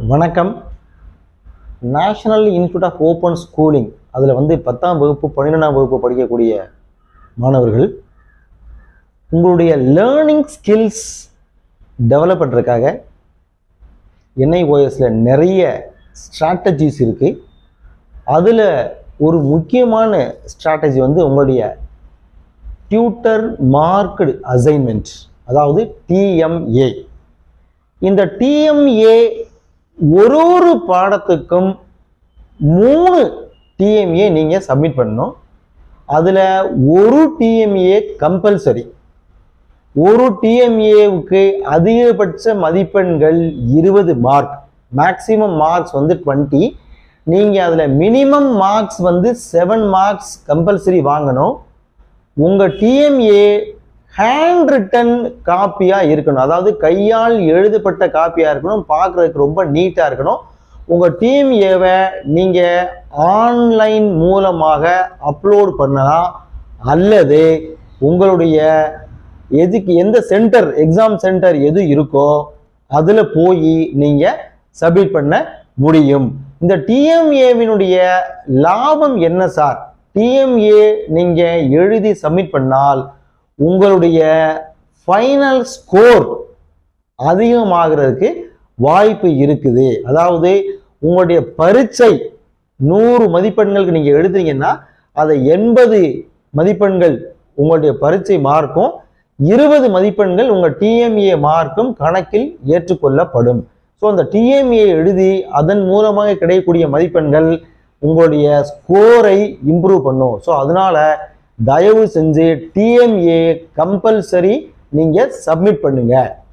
வணக்கம் national institute of open schooling அதில் வந்து பத்தாம் வகுப்பு பன்னிரெண்டாம் வகுப்பு படிக்கக்கூடிய மாணவர்கள் உங்களுடைய லேர்னிங் ஸ்கில்ஸ் டெவலப் பண்ணுறதுக்காக என்ஐஓஎஸில் நிறைய ஸ்ட்ராட்டஜிஸ் இருக்குது அதில் ஒரு முக்கியமான ஸ்ட்ராட்டஜி வந்து உங்களுடைய டியூட்டர் மார்க்டு அசைன்மெண்ட் அதாவது டிஎம்ஏ இந்த டிஎம்ஏ ஒரு ஒரு பாடத்துக்கும் மூணு டிஎம்ஏ நீங்கள் சப்மிட் பண்ணணும் அதில் ஒரு டிஎம்ஏ கம்பல்சரி ஒரு டிஎம்ஏவுக்கு அதிகபட்ச மதிப்பெண்கள் இருபது மார்க் மேக்ஸிமம் மார்க்ஸ் வந்து டுவெண்ட்டி நீங்கள் அதில் மினிமம் மார்க்ஸ் வந்து செவன் மார்க்ஸ் கம்பல்சரி வாங்கணும் உங்கள் டிஎம்ஏ ஹேண்ட் ரிட்டன் காப்பியாக இருக்கணும் அதாவது கையால் எழுதப்பட்ட காப்பியாக இருக்கணும் பார்க்குறதுக்கு ரொம்ப நீட்டாக இருக்கணும் உங்கள் டிஎம்ஏவை நீங்கள் ஆன்லைன் மூலமாக அப்லோட் பண்ணலாம் அல்லது உங்களுடைய எதுக்கு எந்த சென்டர் எக்ஸாம் சென்டர் எது இருக்கோ அதில் போய் நீங்கள் சப்மிட் பண்ண முடியும் இந்த டிஎம்ஏவினுடைய லாபம் என்ன சார் டிஎம்ஏ நீங்கள் எழுதி சப்மிட் பண்ணால் உங்களுடைய ஃபைனல் ஸ்கோர் அதிகமாகிறதுக்கு வாய்ப்பு இருக்குது அதாவது உங்களுடைய பரீட்சை நூறு மதிப்பெண்களுக்கு நீங்கள் எழுதுறீங்கன்னா அதை எண்பது மதிப்பெண்கள் உங்களுடைய பரீட்சை மார்க்கும் இருபது மதிப்பெண்கள் உங்கள் டிஎம்ஏ மார்க்கும் கணக்கில் ஏற்றுக்கொள்ளப்படும் ஸோ அந்த டிஎம்ஏ எழுதி அதன் மூலமாக கிடைக்கக்கூடிய மதிப்பெண்கள் உங்களுடைய ஸ்கோரை இம்ப்ரூவ் பண்ணும் ஸோ அதனால தயவு செஞ்சு டிஎம்ஏ கம்பல்சரி நீங்கள் சப்மிட் பண்ணுங்க